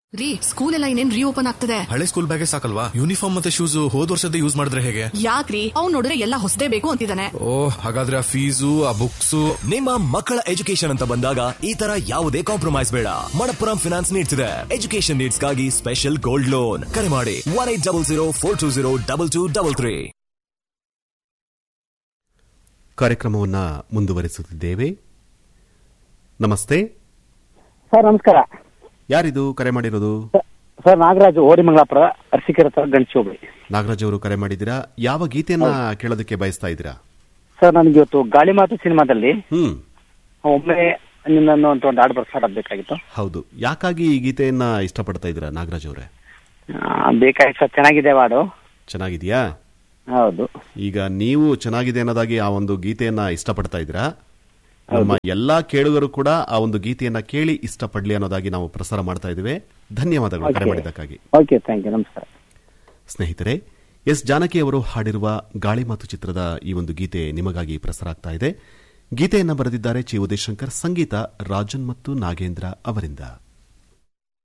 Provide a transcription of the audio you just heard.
ರೀ ಸ್ಕೂಲ್ ಎಲ್ಲ ಇನ್ನೇನ್ ರೀಓಪನ್ ಆಗ್ತದೆ ಹಳೆ ಸ್ಕೂಲ್ ಬ್ಯಾಗೇ ಸಾಕಲ್ವಾ ಯೂನಿಫಾರ್ಮ್ ಮತ್ತೆ ಶೂಸ್ ಹೋದ್ ವರ್ಷದ ಯೂಸ್ ಮಾಡಿದ್ರೆ ಹೇಗೆ ಯಾಕ್ರಿ ಅವ್ನ್ ನೋಡಿದ್ರೆ ಎಲ್ಲ ಹೊಸದೇ ಬೇಕು ಅಂತಿದ್ದಾನೆ ಓ ಹಾಗಾದ್ರೆ ಆ ಫೀಸು ಆ ಬುಕ್ಸು ನಿಮ್ಮ ಮಕ್ಕಳ ಎಜುಕೇಶನ್ ಅಂತ ಬಂದಾಗ ಈ ತರ ಯಾವುದೇ ಕಾಂಪ್ರಮೈಸ್ ಬೇಡ ಮಣಪ್ಪುರಂ ಫಿನಾನ್ಸ್ ನೀಡ್ತಿದೆ ಎಜುಕೇಶನ್ ನೀಡ್ಸ್ ಗಾಗಿ ಸ್ಪೆಷಲ್ ಗೋಲ್ಡ್ ಲೋನ್ ಕರೆ ಮಾಡಿ one eight double zero four two zero double two double three ಕಾರ್ಯಕ್ರಮವನ್ನು ಮುಂದುವರಿಸುತ್ತಿದ್ದೇವೆ ನಮಸ್ತೆ ಸರ್ ನಮಸ್ಕಾರ ಯಾರಿದು ಕರೆ ಮಾಡಿರೋದು ಸರ್ ನಾಗರಾಜು ಓಡಿಮಂಗ್ಲಾಪುರ ಅರಸೀಕೆರೆ ಹತ್ರ ಗಣೇಶ್ ಹೋಬಳಿ ನಾಗರಾಜ್ ಅವರು ಕರೆ ಮಾಡಿದ್ದೀರಾ ಯಾವ ಗೀತೆಯನ್ನ ಕೇಳೋದಕ್ಕೆ ಬಯಸ್ತಾ ಇದ್ದೀರಾ ಸರ್ ನನಗೆ ಇವತ್ತು ಗಾಳಿ ಮಾತು ಸಿನಿಮಾದಲ್ಲಿ ಹ್ಮ್ ಒಮ್ಮೆ ನಿನ್ನನ್ನು ಅಂತ ಒಂದು ಹಾಡು ಬರ್ಸಾಡ ಬೇಕಾಗಿತ್ತು ಹೌದು ಯಾಕಾಗಿ ಈ ಗೀತೆಯನ್ನ ಇಷ್ಟಪಡ್ತಾ ಇದ್ದೀರಾ ನಾಗರಾಜ್ ಅವರೇ ಆ, ಬೇಕಾಗಿತ್ತು ಸರ್ ಚೆನ್ನಾಗಿದೆ ಹಾಡು ಚೆನ್ನಾಗಿದೆಯಾ ಹೌದು ಈಗ ನೀವು ಚೆನ್ನಾಗಿದೆ ಅನ್ನೋದಾಗಿ ಆ ಒಂದು ಗೀತೆಯನ್ನ ಇಷ್ಟಪಡ್ತಾ ಇದ್ದೀರಾ ನಮ್ಮ ಎಲ್ಲಾ ಕೇಳುಗರು ಕೂಡ ಆ ಒಂದು ಗೀತೆಯನ್ನ ಕೇಳಿ ಇಷ್ಟಪಡ್ಲಿ ಅನ್ನೋದಾಗಿ ನಾವು ಪ್ರಸಾರ ಮಾಡ್ತಾ ಇದ್ದೇವೆ ಧನ್ಯವಾದಗಳು ಕರೆ Okay. ಮಾಡಿದ್ದಕ್ಕಾಗಿ ಓಕೆ ಥ್ಯಾಂಕ್ ಯು ನಮಸ್ಕಾರ ಸ್ನೇಹಿತರೆ ಎಸ್ ಜಾನಕಿ ಅವರು ಹಾಡಿರುವ ಗಾಳಿ ಮಾತು ಚಿತ್ರದ ಈ ಒಂದು ಗೀತೆ ನಿಮಗಾಗಿ ಪ್ರಸಾರ ಆಗ್ತಾ ಇದೆ ಗೀತೆಯನ್ನ ಬರೆದಿದ್ದಾರೆ ಚಿ ಉದಯಶಂಕರ್ ಸಂಗೀತ ರಾಜನ್ ಮತ್ತು ನಾಗೇಂದ್ರ ಅವರಿಂದ